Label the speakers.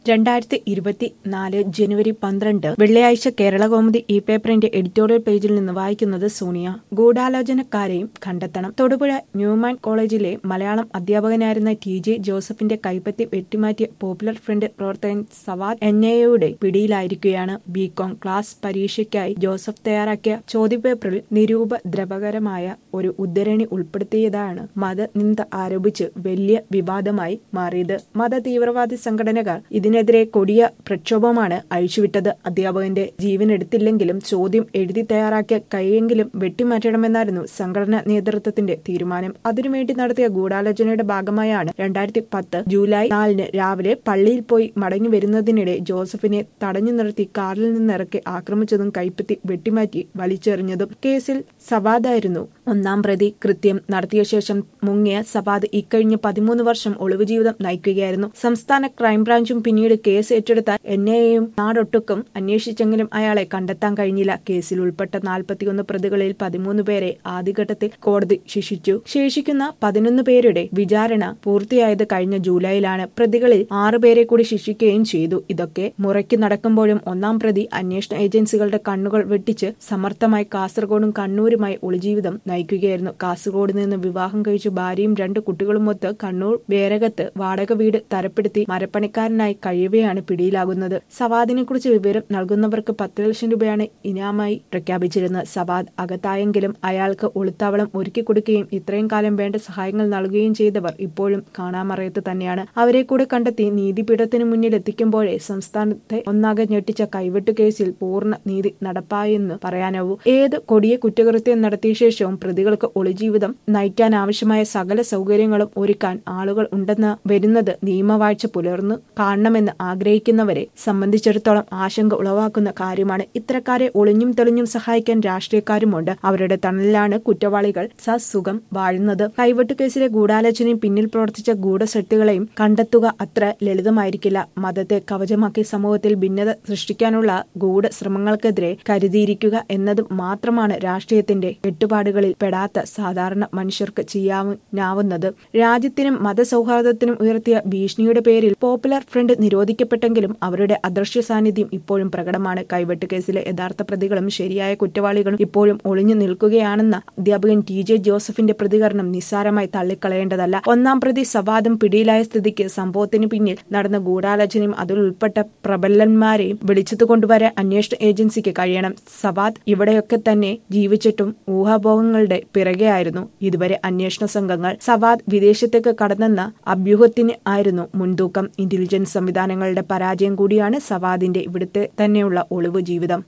Speaker 1: രണ്ടായിരത്തി ഇരുപത്തിനാല് ജനുവരി പന്ത്രണ്ട് വെള്ളിയാഴ്ച കേരളകൗമുദി ഇ പേപ്പറിന്റെ എഡിറ്റോറിയൽ പേജിൽ നിന്ന് വായിക്കുന്നത് സോണിയ ഗൂഢാലോചനക്കാരെയും കണ്ടെത്തണം തൊടുപുഴ ന്യൂമാൻ കോളേജിലെ മലയാളം അധ്യാപകനായിരുന്ന ടി ജെ ജോസഫിന്റെ കൈപ്പത്തി വെട്ടിമാറ്റിയ പോപ്പുലർ ഫ്രണ്ട് പ്രവർത്തകൻ സവാദ് എൻ എയുടെ പിടിയിലായിരിക്കുകയാണ് ബികോം ക്ലാസ് പരീക്ഷയ്ക്കായി ജോസഫ് തയ്യാറാക്കിയ ചോദ്യപേപ്പറിൽ നിരൂപദ്രവകരമായ ഒരു ഉദ്ധരണി ഉൾപ്പെടുത്തിയതാണ് മതനിന്ദ ആരോപിച്ച് വലിയ വിവാദമായി മാറിയത് മത തീവ്രവാദി സംഘടനകൾ ഇതിനെതിരെ കൊടിയ പ്രക്ഷോഭമാണ് അഴിച്ചുവിട്ടത് അധ്യാപകന്റെ ജീവനെടുത്തില്ലെങ്കിലും ചോദ്യം എഴുതി തയ്യാറാക്കിയ കൈയെങ്കിലും വെട്ടിമാറ്റണമെന്നായിരുന്നു സംഘടനാ നേതൃത്വത്തിന്റെ തീരുമാനം അതിനുവേണ്ടി നടത്തിയ ഗൂഢാലോചനയുടെ ഭാഗമായാണ് രണ്ടായിരത്തി പത്ത് ജൂലൈ നാലിന് രാവിലെ പള്ളിയിൽ പോയി മടങ്ങി വരുന്നതിനിടെ ജോസഫിനെ തടഞ്ഞു നിർത്തി കാറിൽ നിന്നിറക്കി ആക്രമിച്ചതും കൈപ്പത്തി വെട്ടിമാറ്റി വലിച്ചെറിഞ്ഞതും കേസിൽ സവാദായിരുന്നു ഒന്നാം പ്രതി കൃത്യം നടത്തിയ ശേഷം മുങ്ങിയ സവാദ് ഇക്കഴിഞ്ഞ പതിമൂന്ന് വർഷം ഒളിവ് ജീവിതം നയിക്കുകയായിരുന്നു സംസ്ഥാന ക്രൈംബ്രാഞ്ചും പിന്നീട് കേസ് ഏറ്റെടുത്ത എൻ ഐയും നാടൊട്ടുക്കും അന്വേഷിച്ചെങ്കിലും അയാളെ കണ്ടെത്താൻ കഴിഞ്ഞില്ല കേസിൽ ഉൾപ്പെട്ട നാൽപ്പത്തിയൊന്ന് പ്രതികളിൽ പതിമൂന്ന് പേരെ ആദ്യഘട്ടത്തിൽ കോടതി ശിക്ഷിച്ചു ശേഷിക്കുന്ന പതിനൊന്ന് പേരുടെ വിചാരണ പൂർത്തിയായത് കഴിഞ്ഞ ജൂലൈയിലാണ് പ്രതികളിൽ ആറ് പേരെ കൂടി ശിക്ഷിക്കുകയും ചെയ്തു ഇതൊക്കെ മുറയ്ക്ക് നടക്കുമ്പോഴും ഒന്നാം പ്രതി അന്വേഷണ ഏജൻസികളുടെ കണ്ണുകൾ വെട്ടിച്ച് സമർത്ഥമായി കാസർഗോഡും കണ്ണൂരുമായി ഒളിജീവിതം നയിക്കുകയായിരുന്നു കാസർഗോഡ് നിന്ന് വിവാഹം കഴിച്ചു ഭാര്യയും രണ്ട് കുട്ടികളുമൊത്ത് കണ്ണൂർ വേരകത്ത് വാടക വീട് തരപ്പെടുത്തി മരപ്പണിക്കാരനായി കഴിയവെയാണ് പിടിയിലാകുന്നത് സവാദിനെ കുറിച്ച് വിവരം നൽകുന്നവർക്ക് പത്ത് ലക്ഷം രൂപയാണ് ഇനാമായി പ്രഖ്യാപിച്ചിരുന്നത് സവാദ് അകത്തായെങ്കിലും അയാൾക്ക് ഒളിത്താവളം ഒരുക്കി കൊടുക്കുകയും ഇത്രയും കാലം വേണ്ട സഹായങ്ങൾ നൽകുകയും ചെയ്തവർ ഇപ്പോഴും കാണാമറയത്ത് തന്നെയാണ് അവരെ കൂടെ കണ്ടെത്തി നീതിപീഠത്തിന് മുന്നിൽ എത്തിക്കുമ്പോഴേ സംസ്ഥാനത്തെ ഒന്നാകെ ഞെട്ടിച്ച കൈവെട്ടു കേസിൽ പൂർണ്ണ നീതി നടപ്പായെന്ന് പറയാനാവൂ ഏത് കൊടിയ കുറ്റകൃത്യം നടത്തിയ ശേഷവും പ്രതികൾക്ക് ഒളിജീവിതം നയിക്കാൻ ആവശ്യമായ സകല സൗകര്യങ്ങളും ഒരുക്കാൻ ആളുകൾ ഉണ്ടെന്ന് വരുന്നത് നിയമവാഴ്ച പുലർന്നു കാണണമെന്ന് ആഗ്രഹിക്കുന്നവരെ സംബന്ധിച്ചിടത്തോളം ആശങ്ക ഉളവാക്കുന്ന കാര്യമാണ് ഇത്തരക്കാരെ ഒളിഞ്ഞും തെളിഞ്ഞും സഹായിക്കാൻ രാഷ്ട്രീയക്കാരുമുണ്ട് അവരുടെ തണലിലാണ് കുറ്റവാളികൾ സസുഖം വാഴുന്നത് കൈവെട്ടു കേസിലെ ഗൂഢാലോചനയും പിന്നിൽ പ്രവർത്തിച്ച ഗൂഢശക്തികളെയും കണ്ടെത്തുക അത്ര ലളിതമായിരിക്കില്ല മതത്തെ കവചമാക്കി സമൂഹത്തിൽ ഭിന്നത സൃഷ്ടിക്കാനുള്ള ഗൂഢ ശ്രമങ്ങൾക്കെതിരെ കരുതിയിരിക്കുക എന്നത് മാത്രമാണ് രാഷ്ട്രീയത്തിന്റെ കെട്ടുപാടുകളിൽ പെടാത്ത സാധാരണ മനുഷ്യർക്ക് ചെയ്യാവുന്നാവുന്നത് രാജ്യത്തിനും മതസൗഹാർദ്ദത്തിനും ഉയർത്തിയ ഭീഷണിയുടെ പേരിൽ പോപ്പുലർ ഫ്രണ്ട് നിരോധിക്കപ്പെട്ടെങ്കിലും അവരുടെ അദൃശ്യ സാന്നിധ്യം ഇപ്പോഴും പ്രകടമാണ് കൈവെട്ട് കേസിലെ യഥാർത്ഥ പ്രതികളും ശരിയായ കുറ്റവാളികളും ഇപ്പോഴും ഒളിഞ്ഞു നിൽക്കുകയാണെന്ന അധ്യാപകൻ ടി ജെ ജോസഫിന്റെ പ്രതികരണം നിസ്സാരമായി തള്ളിക്കളയേണ്ടതല്ല ഒന്നാം പ്രതി സവാദം പിടിയിലായ സ്ഥിതിക്ക് സംഭവത്തിന് പിന്നിൽ നടന്ന ഗൂഢാലോചനയും അതിൽ ഉൾപ്പെട്ട പ്രബലന്മാരെയും വിളിച്ചത് കൊണ്ടുവരാൻ അന്വേഷണ ഏജൻസിക്ക് കഴിയണം സവാദ് ഇവിടെയൊക്കെ തന്നെ ജീവിച്ചിട്ടും ഊഹാഭോഗങ്ങളുടെ പിറകെയായിരുന്നു ഇതുവരെ അന്വേഷണ സംഘങ്ങൾ സവാദ് വിദേശത്തേക്ക് കടന്നെന്ന അഭ്യൂഹത്തിന് ആയിരുന്നു മുൻതൂക്കം ഇന്റലിജൻസ് സംവിധാനങ്ങളുടെ പരാജയം കൂടിയാണ് സവാദിന്റെ ഇവിടുത്തെ തന്നെയുള്ള ഒളിവ് ജീവിതം